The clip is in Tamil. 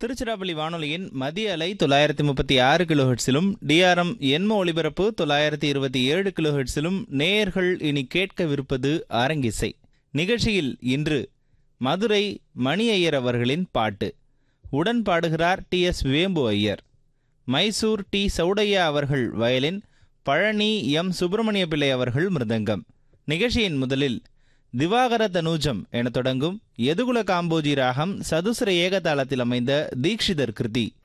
திருச்சிராப்பள்ளி வானொலியின் மதிய அலை தொள்ளாயிரத்தி முப்பத்தி ஆறு கிலோஹெட்ஸிலும் டிஆர்எம் எண்ம ஒலிபரப்பு தொள்ளாயிரத்தி இருபத்தி ஏழு கிலோஹெட்ஸிலும் நேயர்கள் இனி கேட்கவிருப்பது அரங்கிசை நிகழ்ச்சியில் இன்று மதுரை மணி ஐயர் அவர்களின் பாட்டு உடன் பாடுகிறார் டி எஸ் வேம்பு ஐயர் மைசூர் டி சௌடையா அவர்கள் வயலின் பழனி எம் சுப்பிரமணிய பிள்ளை அவர்கள் மிருதங்கம் நிகழ்ச்சியின் முதலில் திவாகர தனூஜம் என தொடங்கும் எதுகுல காம்போஜி ராகம் சதுசர ஏகதாளத்தில் அமைந்த தீக்ஷிதர் கிருதி